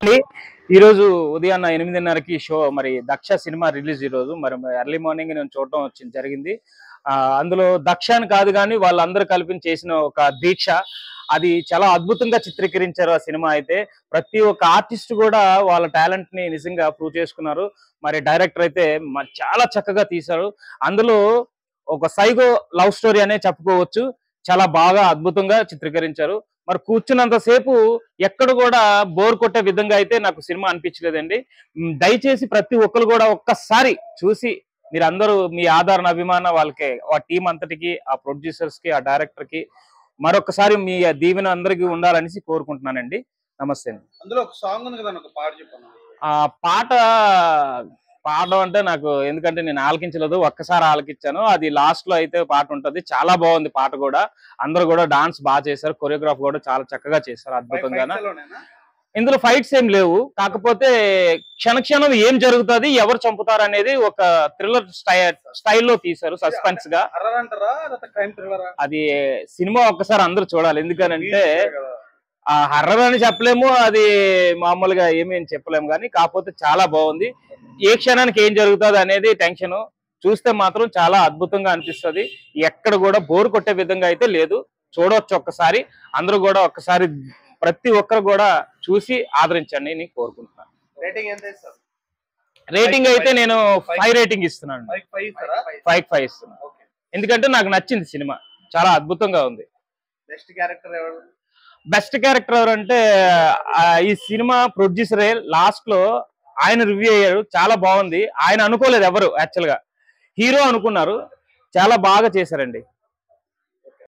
అండి ఈరోజు ఉదయాన్న ఎనిమిదిన్నరకి షో మరి దక్ష సినిమా రిలీజ్ ఈరోజు మరి ఎర్లీ మార్నింగ్ నేను చూడటం వచ్చింది జరిగింది ఆ, అందులో దక్ష అని కాదు కానీ వాళ్ళందరూ కలిపి చేసిన ఒక దీక్ష అది చాలా అద్భుతంగా చిత్రీకరించారు ఆ సినిమా అయితే ప్రతి ఒక్క ఆర్టిస్ట్ కూడా వాళ్ళ టాలెంట్ ని నిజంగా ప్రూవ్ చేసుకున్నారు మరి డైరెక్టర్ అయితే మ- చాలా చక్కగా తీశారు అందులో ఒక సైగో లవ్ స్టోరీ అనే చెప్పుకోవచ్చు చాలా బాగా అద్భుతంగా చిత్రీకరించారు మరి కూర్చున్నంత సేపు ఎక్కడ కూడా బోర్ కొట్టే విధంగా అయితే నాకు సినిమా అనిపించలేదండి మ్, దయచేసి ప్రతి ఒక్కరు కూడా ఒక్కసారి చూసి మీరు అందరూ మీ ఆదరణ అభిమాన వాళ్ళకి ఆ టీం అంతటికి ఆ ప్రొడ్యూసర్స్ కి ఆ డైరెక్టర్ కి మరొకసారి మీ దీవెన అందరికీ ఉండాలనేసి కోరుకుంటున్నానండి నమస్తే అండి. అందులో ఒక సాంగ్ ఉంది కదా ఒక పాట చెప్పాను ఆ పాట పాడడం అంటే నాకు ఎందుకంటే నేను ఆలకించలేదు ఒక్కసారి ఆలకించాను అది లాస్ట్ లో అయితే పాట ఉంటది చాలా బాగుంది పాట కూడా అందరూ కూడా డాన్స్ బాగా చేశారు కొరియోగ్రాఫ్ కూడా చాలా చక్కగా చేశారు అద్భుతంగా ఇందులో ఫైట్స్ ఏం లేవు కాకపోతే క్షణ క్షణం ఏం జరుగుతుంది ఎవరు చంపుతారు అనేది ఒక థ్రిల్లర్ స్టైల్లో తీశారు సస్పెన్స్ గా హర్రర్ అంటారా లేకపోతే క్రైమ్ థ్రిల్లరా అది సినిమా ఒక్కసారి అందరూ చూడాలి ఎందుకనంటే ఆ హర్రర్ అని చెప్పలేము అది మామూలుగా ఏమీ అని చెప్పలేము కానీ కాకపోతే చాలా బాగుంది ఏ క్షణానికి ఏం జరుగుతుంది అనేది టెన్షన్ చూస్తే మాత్రం చాలా అద్భుతంగా అనిపిస్తది ఎక్కడ కూడా బోర్ కొట్టే విధంగా అయితే లేదు చూడవచ్చు ఒక్కసారి అందరూ కూడా ఒక్కసారి ప్రతి ఒక్కరు కూడా చూసి ఆదరించండి అని కోరుకుంటున్నాను రేటింగ్ ఎంత ఇస్తారు రేటింగ్ అయితే నేను ఫైవ్ రేటింగ్ ఇస్తున్నాను ఫైవ్ ఫైవ్ ఇస్తారా ఫైవ్ ఫైవ్ ఇస్తున్నాను ఓకే ఎందుకంటే నాకు నచ్చింది సినిమా చాలా అద్భుతంగా ఉంది నెక్స్ట్ క్యారెక్టర్ ఎవరు బెస్ట్ క్యారెక్టర్ ఎవరంటే ఆ, ఈ సినిమా ప్రొడ్యూసరే లాస్ట్ లో ఆయన రివ్యూ అయ్యారు చాలా బాగుంది ఆయన అనుకోలేదు ఎవరు యాక్చువల్ గా హీరో అనుకున్నారు చాలా బాగా చేశారండి